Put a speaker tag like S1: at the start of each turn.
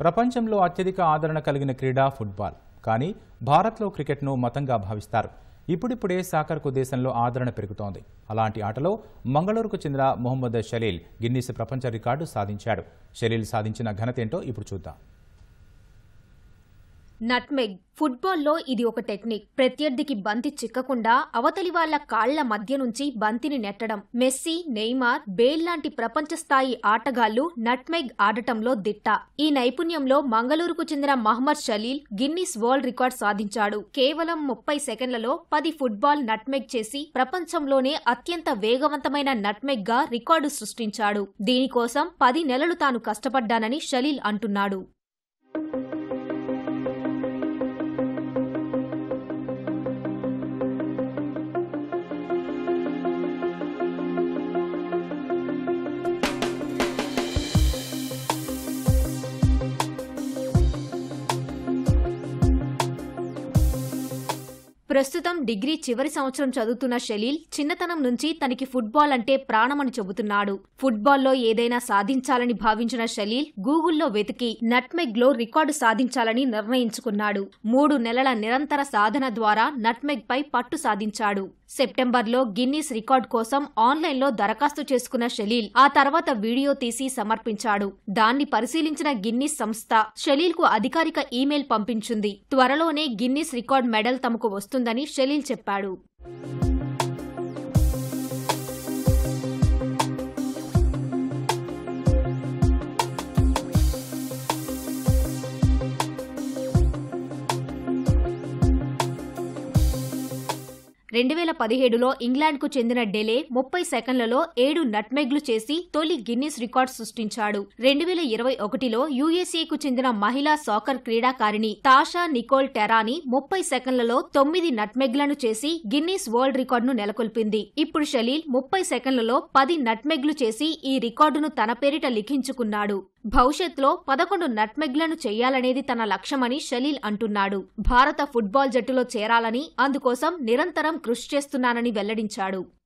S1: ప్రపంచంలో అత్యధిక ఆదరణ కలిగిన క్రీడ ఫుట్బాల్ కానీ భారత్లో క్రికెట్ను మతంగా భావిస్తారు ఇప్పుడిప్పుడే సాకర్కు దేశంలో ఆదరణ పెరుగుతోంది అలాంటి ఆటలో మంగళూరుకు చెందిన మొహమ్మద్ షలీల్ గిన్నీస్ ప్రపంచ రికార్డు సాధించాడు షలీల్ సాధించిన ఘనత ఏంటో ఇప్పుడు చూద్దాం
S2: నట్మెగ్ ఫుట్బాల్లో ఇది ఒక టెక్నిక్ ప్రత్యర్థికి బంతి చిక్కకుండా అవతలి వాళ్ల కాళ్ల మధ్య నుంచి బంతిని నెట్టడం మెస్సీ నెయ్మార్ బేల్ లాంటి ప్రపంచ స్థాయి ఆటగాళ్లు నట్మెగ్ ఆడటంలో దిట్ట ఈ నైపుణ్యంలో మంగళూరుకు చెందిన Mohammed Shaleel Guinness world record సాధించాడు కేవలం ముప్పై సెకండ్లలో పది ఫుట్బాల్ నట్మెగ్ చేసి ప్రపంచంలోనే అత్యంత వేగవంతమైన నట్మెగ్ గా రికార్డు సృష్టించాడు దీనికోసం పది నెలలు తాను కష్టపడ్డానని షలీల్ అంటున్నాడు ప్రస్తుతం డిగ్రీ చివరి సంవత్సరం చదువుతున్న షలీల్ చిన్నతనం నుంచి తనకి ఫుట్బాల్ అంటే ప్రాణమని చెబుతున్నాడు ఫుట్బాల్లో ఏదైనా సాధించాలని భావించిన షలీల్ గూగుల్లో వెతికి నట్మెగ్ లో రికార్డు సాధించాలని నిర్ణయించుకున్నాడు మూడు నెలల నిరంతర సాధన ద్వారా నట్మెగ్ పై పట్టు సాధించాడు సెప్టెంబర్లో గిన్నీస్ రికార్డ్ కోసం ఆన్లైన్లో దరఖాస్తు చేసుకున్న షలీల్ ఆ తర్వాత వీడియో తీసి సమర్పించాడు దాన్ని పరిశీలించిన గిన్నీస్ సంస్థ షలీల్కు అధికారిక ఈమెయిల్ పంపించింది త్వరలోనే గిన్నీస్ రికార్డ్ మెడల్ తమకు వస్తుందని షలీల్ చెప్పాడు రెండు వేల పదిహేడులో ఇంగ్లాండ్కు చెందిన డెలే ముప్పై సెకండ్లలో ఏడు నట్మెగ్లు చేసి తొలి గిన్నిస్ రికార్డ్ సృష్టించాడు రెండు వేల ఇరవై ఒకటిలో యుఎస్ఏకు చెందిన మహిళా సాకర్ క్రీడాకారిణి తాషా నికోల్ టెరాని ముప్పై సెకండ్లలో తొమ్మిది నట్మెగ్లను చేసి గిన్నిస్ వరల్డ్ రికార్డును నెలకొల్పింది ఇప్పుడు షలీల్ ముప్పై సెకండ్లలో పది నట్మెగ్లు చేసి ఈ రికార్డును తన పేరిట లిఖించుకున్నాడు భవిష్యత్తులో పదకొండు నట్మెగ్లను చేయాలనేది తన లక్ష్యమని షలీల్ అంటున్నాడు భారత ఫుట్బాల్ జట్టులో చేరాలని అందుకోసం నిరంతరం కృషి చేస్తున్నానని వెల్లడించాడు